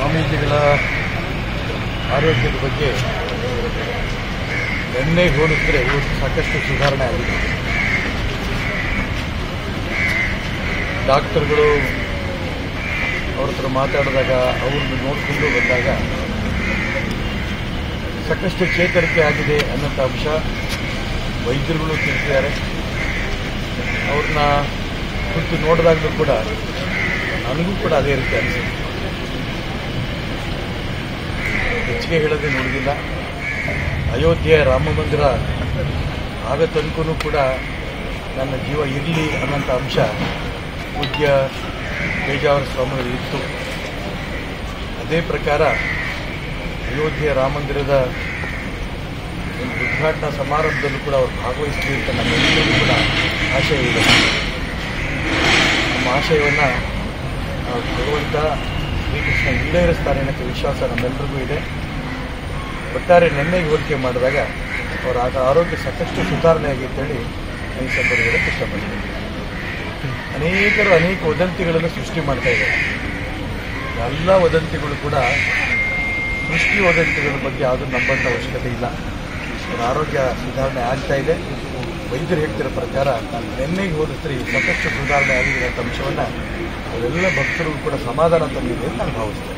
ಸ್ವಾಮೀಜಿಗಳ ಆರೋಗ್ಯದ ಬಗ್ಗೆ ನಿನ್ನೆ ಹೋಲಿಸಿದ್ರೆ ಇವತ್ತು ಸಾಕಷ್ಟು ಸುಧಾರಣೆ ಆಗಿದೆ ಡಾಕ್ಟರ್ಗಳು ಅವ್ರ ಹತ್ರ ಮಾತಾಡಿದಾಗ ಅವ್ರನ್ನ ನೋಡಿಕೊಂಡು ಬಂದಾಗ ಸಾಕಷ್ಟು ಚೇತರಿಕೆ ಆಗಿದೆ ಅನ್ನೋಂಥ ಅಂಶ ವೈದ್ಯರುಗಳು ತಿಳಿಸಿದ್ದಾರೆ ಅವ್ರನ್ನ ಕುರಿತು ನೋಡಿದಾಗಲೂ ಕೂಡ ನನಗೂ ಕೂಡ ಅದೇ ರೀತಿ ಅನಿಸುತ್ತೆ ಹೆಚ್ಚಿಗೆ ಹೇಳೋದೇ ನೋಡಿದಿಲ್ಲ ಅಯೋಧ್ಯೆ ರಾಮ ಮಂದಿರ ಆಗ ತನಕನೂ ಕೂಡ ನನ್ನ ಜೀವ ಇರಲಿ ಅನ್ನೋಂಥ ಅಂಶ ಪೂಜ್ಯ ಪೇಜಾವರ ಸ್ವಾಮಿಗಳು ಇತ್ತು ಅದೇ ಪ್ರಕಾರ ಅಯೋಧ್ಯೆ ರಾಮ ಮಂದಿರದ ಒಂದು ಉದ್ಘಾಟನಾ ಸಮಾರಂಭದಲ್ಲೂ ಕೂಡ ಅವರು ಭಾಗವಹಿಸಲಿ ಅಂತ ನಮ್ಮೆಲ್ಲರಿಗೂ ಕೂಡ ಆಶಯ ಇದೆ ನಮ್ಮ ಆಶಯವನ್ನು ಭಗವಂತ ಶ್ರೀಕೃಷ್ಣ ಈಡೇರಿಸ್ತಾನೆ ಅನ್ನೋಕ್ಕೆ ವಿಶ್ವಾಸ ನಮ್ಮೆಲ್ಲರಿಗೂ ಇದೆ ಒಟ್ಟಾರೆ ನಿನ್ನೆಗೆ ಹೋಲಿಕೆ ಮಾಡಿದಾಗ ಅವರ ಆಗ ಆರೋಗ್ಯ ಸಾಕಷ್ಟು ಸುಧಾರಣೆ ಆಗಿತ್ತೇಳಿ ಈ ಸಂದರ್ಭದಲ್ಲಿ ಇಷ್ಟಪಡ್ತೀನಿ ಅನೇಕರು ಅನೇಕ ವದಂತಿಗಳನ್ನು ಸೃಷ್ಟಿ ಮಾಡ್ತಾ ಇದ್ದಾರೆ ಎಲ್ಲ ವದಂತಿಗಳು ಕೂಡ ಸೃಷ್ಟಿ ವದಂತಿಗಳ ಬಗ್ಗೆ ಯಾವುದೂ ನಂಬಂಥ ಅವಶ್ಯಕತೆ ಇಲ್ಲ ಅವರ ಆರೋಗ್ಯ ಸುಧಾರಣೆ ಆಗ್ತಾ ಇದೆ ವೈದ್ಯರು ಹೇಳ್ತಿರೋ ಪ್ರಕಾರ ನಿನ್ನೆಗೆ ಹೋಲಿಸಿದ್ರೆ ಸಾಕಷ್ಟು ಸುಧಾರಣೆ ಆಗಿದೆ ಅಂತ ಅಂಶವನ್ನು ಅವರೆಲ್ಲ ಭಕ್ತರಿಗೂ ಕೂಡ ಸಮಾಧಾನ ತಂದಿದೆ ಅಂತ ನಾನು ಭಾವಿಸ್ತೇನೆ